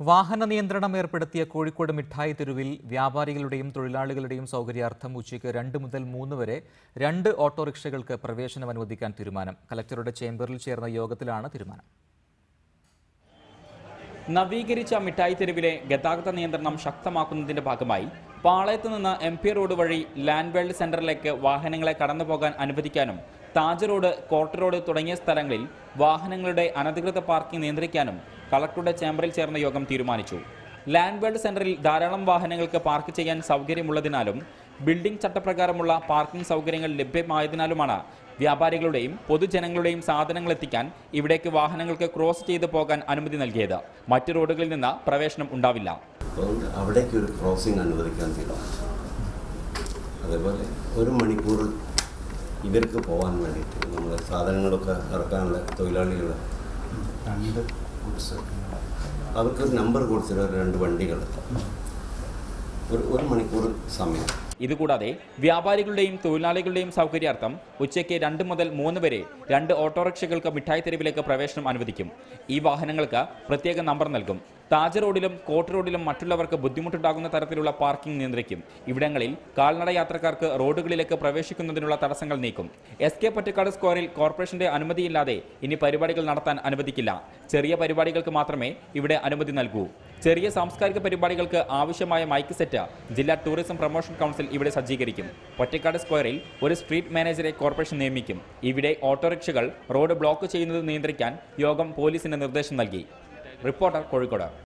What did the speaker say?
വാഹന നിയന്ത്രണം ഏർപ്പെടുത്തിയ കോഴിക്കോട് മിഠായി തെരുവിൽ വ്യാപാരികളുടെയും തൊഴിലാളികളുടെയും സൗകര്യാർത്ഥം ഉച്ചയ്ക്ക് രണ്ട് മുതൽ മൂന്ന് വരെ രണ്ട് ഓട്ടോറിക്ഷകൾക്ക് പ്രവേശനം അനുവദിക്കാൻ തീരുമാനം കലക്ടറുടെ ചേംബറിൽ ചേർന്ന യോഗത്തിലാണ് തീരുമാനം നവീകരിച്ച മിഠായി തെരുവിലെ ഗതാഗത നിയന്ത്രണം ശക്തമാക്കുന്നതിന്റെ ഭാഗമായി പാളയത്ത് നിന്ന് എം പി റോഡ് വഴി ലാൻഡ് വേൾഡ് സെന്ററിലേക്ക് വാഹനങ്ങളെ കടന്നുപോകാൻ അനുവദിക്കാനും താജ് റോഡ് കോർട്ട് റോഡ് തുടങ്ങിയ സ്ഥലങ്ങളിൽ വാഹനങ്ങളുടെ അനധികൃത പാർക്കിംഗ് നിയന്ത്രിക്കാനും കളക്ടറുടെ ചേംബറിൽ ചേർന്ന യോഗം തീരുമാനിച്ചു ലാൻഡ് വേൾഡ് സെന്ററിൽ ധാരാളം വാഹനങ്ങൾക്ക് പാർക്ക് ചെയ്യാൻ സൗകര്യമുള്ളതിനാലും ബിൽഡിംഗ് ചട്ടപ്രകാരമുള്ള പാർക്കിംഗ് സൗകര്യങ്ങൾ ലഭ്യമായതിനാലുമാണ് വ്യാപാരികളുടെയും പൊതുജനങ്ങളുടെയും സാധനങ്ങൾ എത്തിക്കാൻ ഇവിടേക്ക് വാഹനങ്ങൾക്ക് ക്രോസ് ചെയ്തു പോകാൻ അനുമതി നൽകിയത് മറ്റു റോഡുകളിൽ നിന്ന് പ്രവേശനം ഉണ്ടാവില്ല അതുകൊണ്ട് അവിടേക്ക് ഒരു ക്രോസിംഗ് അനുവദിക്കാൻ തീരുമാനിച്ചു അതേപോലെ ഒരു മണിക്കൂർ ഇവർക്ക് പോകാൻ വേണ്ടിയിട്ട് നമ്മൾ സാധനങ്ങളൊക്കെ ഇറക്കാനുള്ള തൊഴിലാളികൾ രണ്ട് ഗുഡ്സ് അവർക്കൊരു നമ്പർ കൊടുത്തിട്ട് ഒരു രണ്ട് വണ്ടികൾ ഒരു ഒരു മണിക്കൂർ സമയം ഇതുകൂടാതെ വ്യാപാരികളുടെയും തൊഴിലാളികളുടെയും സൗകര്യാർത്ഥം ഉച്ചയ്ക്ക് രണ്ട് മുതൽ മൂന്ന് വരെ രണ്ട് ഓട്ടോറിക്ഷകൾക്ക് മിഠായി തെരുവിലേക്ക് പ്രവേശനം അനുവദിക്കും ഈ വാഹനങ്ങൾക്ക് പ്രത്യേക നമ്പർ നൽകും താജ് റോഡിലും കോട്ട് റോഡിലും മറ്റുള്ളവർക്ക് ബുദ്ധിമുട്ടുണ്ടാകുന്ന തരത്തിലുള്ള പാർക്കിംഗ് നിയന്ത്രിക്കും ഇവിടങ്ങളിൽ കാൽനട യാത്രക്കാർക്ക് റോഡുകളിലേക്ക് പ്രവേശിക്കുന്നതിനുള്ള തടസ്സങ്ങൾ നീക്കും എസ് കെ പൊറ്റക്കാട് സ്ക്വയറിൽ കോർപ്പറേഷന്റെ അനുമതിയില്ലാതെ ഇനി പരിപാടികൾ നടത്താൻ അനുവദിക്കില്ല ചെറിയ പരിപാടികൾക്ക് മാത്രമേ ഇവിടെ അനുമതി നൽകൂ ചെറിയ സാംസ്കാരിക പരിപാടികൾക്ക് ആവശ്യമായ മൈക്ക് സെറ്റ് ജില്ലാ ടൂറിസം പ്രൊമോഷൻ കൗൺസിൽ ഇവിടെ സജ്ജീകരിക്കും പൊറ്റക്കാട് സ്ക്വയറിൽ ഒരു സ്ട്രീറ്റ് മാനേജറെ കോർപ്പറേഷൻ നിയമിക്കും ഇവിടെ ഓട്ടോറിക്ഷകൾ റോഡ് ബ്ലോക്ക് ചെയ്യുന്നത് നിയന്ത്രിക്കാൻ യോഗം പോലീസിന് നിർദ്ദേശം നൽകി റിപ്പോർട്ടർ കോഴിക്കോട്